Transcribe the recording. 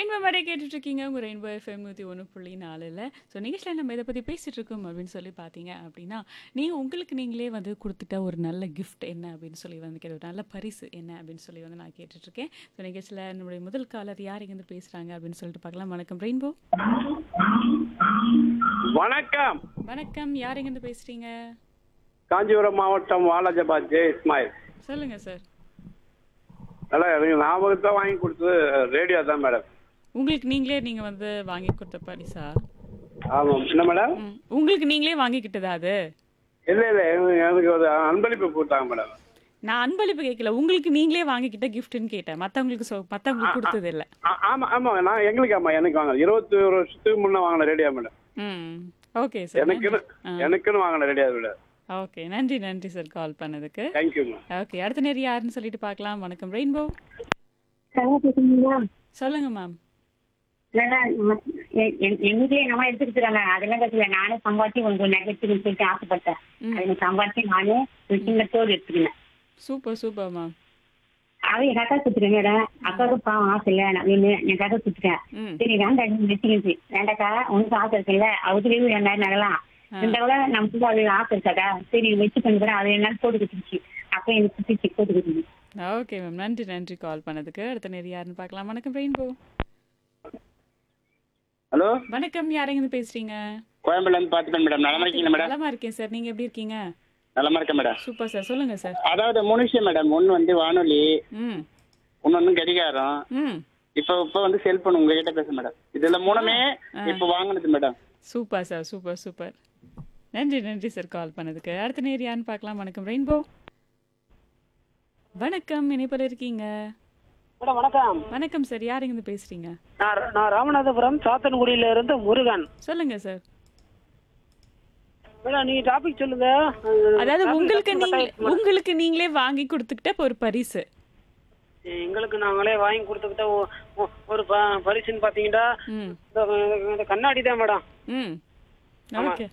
Rainbow மேடே கேட்டுட்டு இருக்கீங்க உங்க ரெயின்போ எஃப்எம் நூற்றி ஒன்று புள்ளி நாலில் ஸோ நிகழ்ச்சியில் நம்ம இதை பற்றி பேசிட்டு இருக்கோம் அப்படின்னு சொல்லி பார்த்தீங்க அப்படின்னா நீங்கள் உங்களுக்கு நீங்களே வந்து கொடுத்துட்ட ஒரு நல்ல கிஃப்ட் என்ன அப்படின்னு சொல்லி வந்து கேட்டு ஒரு நல்ல பரிசு என்ன அப்படின்னு சொல்லி வந்து நான் கேட்டுட்ருக்கேன் ஸோ நிகழ்ச்சியில் நம்மளுடைய முதல் காலர் யார் இங்கேருந்து பேசுகிறாங்க அப்படின்னு சொல்லிட்டு பார்க்கலாம் வணக்கம் ரெயின்போ வணக்கம் வணக்கம் யார் இங்கேருந்து பேசுகிறீங்க காஞ்சிபுரம் மாவட்டம் வாலாஜாபாத் ஜே இஸ்மாயில் சொல்லுங்கள் சார் நல்லா எனக்கு ஞாபகத்தை வாங்கி கொடுத்தது ரேடியோ தான் மேடம் உங்களுக்கு நீங்களே நீங்கள் வந்து வாங்கி கொடுத்த பரிசா ஆமாம் என்ன மேடம் ம். உங்களுக்கு நீங்களே வாங்கிக்கிட்டதா அது இல்லை இல்லை எனக்கு எனக்கு ஒரு அன்பளிப்பு கொடுத்தாங்க மேடம் நான் அன்பளிப்பு கேட்கல உங்களுக்கு நீங்களே வாங்கிக்கிட்ட கிஃப்ட்னு கேட்டேன் மற்றவங்களுக்கு சொ மற்றவங்களுக்கு கொடுத்தது இல்லை ஆ- ஆமா ஆமா நான் எங்களுக்கு ஆமா எனக்கு வாங்க இருபத்தி ஒரு வருஷத்துக்கு முன்னே வாங்கின ரேடியோ மேடம் ம் ஓகே சார் எனக்குன்னு எனக்குன்னு வாங்கின ரேடியோ மேடம் ஓகே நன்றி நன்றி சார் கால் பண்ணதுக்கு தேங்க்யூ மேம் ஓகே அடுத்த நேரம் யாருன்னு சொல்லிட்டு பார்க்கலாம் வணக்கம் ரெயின்போ நல்லா பேசுறீங்களா சொல்லுங்க மேம் நல்லா எ- எ- எங்க வீட்டுல எங்க அம்மா எடுத்துக்கிட்டாங்க அதெல்லாம் கட்டல நானே சம்பாதிச்சு உங்களுக்கு நகைச்சுன்னு சொல்லிட்டு ஆசைப்பட்டேன் ம். அது சம்பாதிச்சு நானே ஒரு சின்ன தோடு எடுத்துக்கினேன் சூப்பர் சூப்பர் மேம் அவன் எங்க அக்கா கொடுத்துட்டேன் மேடம் அக்காவுக்கு பாவம் ஆசை இல்ல நான் வேணு என் அக்கா கொடுத்துட்டேன் ம் சரி வேண்டாம் நீ வச்சுக்கிச்சு வேண்டாக்கா உனக்கு ஆசை இருக்குல்ல அவருக்கு ரெண்டாயிரம் நகலாம் இருந்தா நமக்கு அது ஆசை இருக்காதா சரி வச்சு பண்ணிக்கிறேன் அது என்ன போட்டு கொடுத்துருச்சு அப்ப எனக்கு குத்திச்சு போட்டு கொடுத்துருச்சு ஓகே மேம் நன்றி நன்றி கால் பண்ணதுக்கு அடுத்த நேரம் யாருன்னு பார்க்கலாம் வணக்கம் ரெயின்போ ஹலோ வணக்கம் யாரெங்கன்னு பேசுறீங்க கோயம்புல இருந்து பாத்துட்டேன் மேடம் நலமா இருக்கீங்களா மேடம் நலமா இருக்கேன் சார் நீங்க எப்படி இருக்கீங்க நலமா இருக்கேன் மேடம் சூப்பர் சார் சொல்லுங்க சார் அதாவது மூணு விஷயம் மேடம் ஒன்னு வந்து வானொலி ம் இன்னொன்னு கடிகாரம் ம் இப்ப இப்ப வந்து செல்போன் உங்ககிட்ட பேச மேடம் இதுல மூணுமே இப்ப வாங்கினது madam super sir super super நன்றி நன்றி சார் கால் பண்ணதுக்கு அடுத்த நேர் யாருன்னு பார்க்கலாம் வணக்கம் ரெயின்போ வணக்கம் இணைப்பில் இருக்கீங்க மேடம் வணக்கம் வணக்கம் சார் யார் இருந்து பேசுறீங்க நான் நான் ராமநாதபுரம் சாத்தன்குடியில இருந்து முருகன் சொல்லுங்க சார் மேடம் நீங்க டாபிக் சொல்லுங்க அதாவது Topic உங்களுக்கு மட்டும் நீங்க type பண்ணு. உங்களுக்கு நீங்களே வாங்கி கொடுத்துக்கிட்ட ஒரு பரிசு எங்களுக்கு நாங்களே வாங்கி கொடுத்துக்கிட்ட ஒ- ஒ- ஒரு ப- பரிசுன்னு பாத்தீங்கன்னா ம் இந்த இந்த கண்ணாடி தான் மேடம் ம் ஆமா. ஓகே